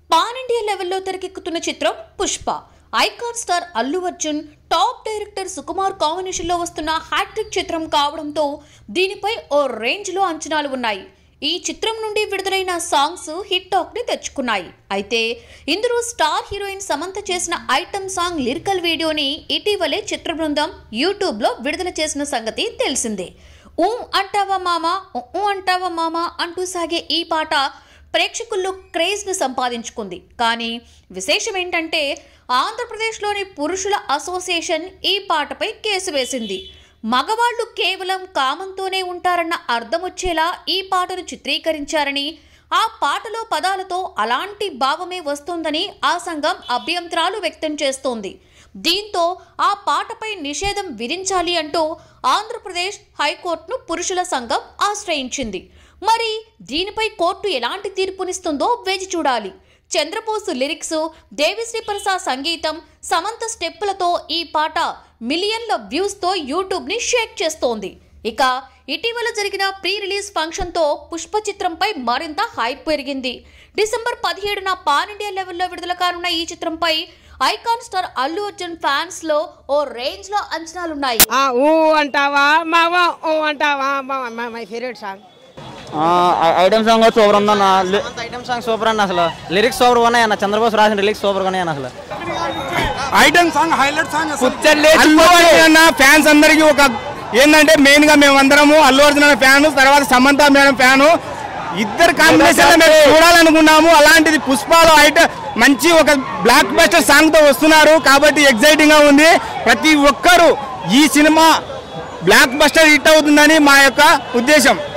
Pan India లెవెల్లో తెరకెక్కుతున్న చిత్రం Pushpa icon star Allu Arjun top director Sukumar కాంబినేషన్లో వస్తున్న హ్యాట్రిక్ చిత్రం కావడంతో దీనిపై ఓ రేంజ్లో అంచనాలు ఉన్నాయి ఈ చిత్రం నుండి విడుదలైన సాంగ్స్ హిట్ టాక్ ని తెచ్చుకున్నాయి అయితే ఇందులో స్టార్ హీరోయిన్ సమంత చేసిన ఐటమ్ సాంగ్ లిరికల్ వీడియోని ఇటీవలే చిత్ర బృందం యూట్యూబ్ లో విడుదల చేసిన సంగతి తెలిసిందే ఊ అంటావా మామా ఊ అంటావా మామా అంటూ సాగే ఈ పాట ప్రేక్షకుల్లో క్రేజ్ను సంపాదించుకుంది కానీ విశేషం ఏంటంటే ఆంధ్రప్రదేశ్లోని పురుషుల అసోసియేషన్ ఈ పాటపై కేసు వేసింది మగవాళ్లు కేవలం కామంతోనే ఉంటారన్న అర్థం వచ్చేలా ఈ పాటను చిత్రీకరించారని ఆ పాటలో పదాలతో అలాంటి భావమే వస్తోందని ఆ సంఘం అభ్యంతరాలు వ్యక్తం చేస్తోంది దీంతో ఆ పాటపై నిషేధం విధించాలి అంటూ ఆంధ్రప్రదేశ్ హైకోర్టును పురుషుల సంఘం ఆశ్రయించింది మరి దీనిపై కోర్టు ఎలాంటి తీర్పునిస్తుందో వేచి చూడాలి చంద్రబోసు లిరిక్స్ దేవిశ్రీ ప్రసాద్ సంగీతం సమంత స్టెప్పులతో ఈ పాట మిలియన్ల వ్యూస్తో యూట్యూబ్ని షేక్ చేస్తోంది ఇక ఇటీవల జరిగిన ప్రీ రిలీజ్ ఫంక్షన్తో పుష్ప చిత్రంపై మరింత హైప్ పెరిగింది డిసెంబర్ పదిహేడున పాన్ ఇండియా లెవెల్లో విడుదల కానున్న ఈ చిత్రంపై icon star Allu Arjun fans లో ఓ రేంజ్ లో అంచనాలున్నాయి ఆ ఊ అంటావా మావా ఊ అంటావా మావా my favourite song item song వచ్చి సూపర్ ఉందన్న లి- అంత ఐటమ్ సాంగ్ సూపర్ అన్న అసలు లిరిక్స్ సూపర్ ఉన్నాయి అన్న చంద్రబోస్ రాసిన లిరిక్స్ సూపర్ ఉన్నాయి అన్న అసలు ఐటమ్ సాంగ్ హైలైట్ సాంగ్ అసలు. అల్లు అర్జున్ అన్న ఫ్యాన్స్ అందరికి ఒక ఏంటంటే మెయిన్ గా మేము అందరము అల్లు అర్జున్ అన్న ఫ్యాన్ తర్వాత సమంత మేడం ఫ్యాను ఇద్దరు కాంబినేషన్ మేము చూడాలనుకున్నాము అలాంటిది పుష్పాలో ఐట మంచి ఒక బ్లాక్ బస్టర్ సాంగ్ తో వస్తున్నారు కాబట్టి ఎక్సైటింగ్ గా ఉంది ప్రతి ఒక్కరు ఈ సినిమా బ్లాక్ బస్టర్ హిట్ అవుతుందని మా యొక్క ఉద్దేశం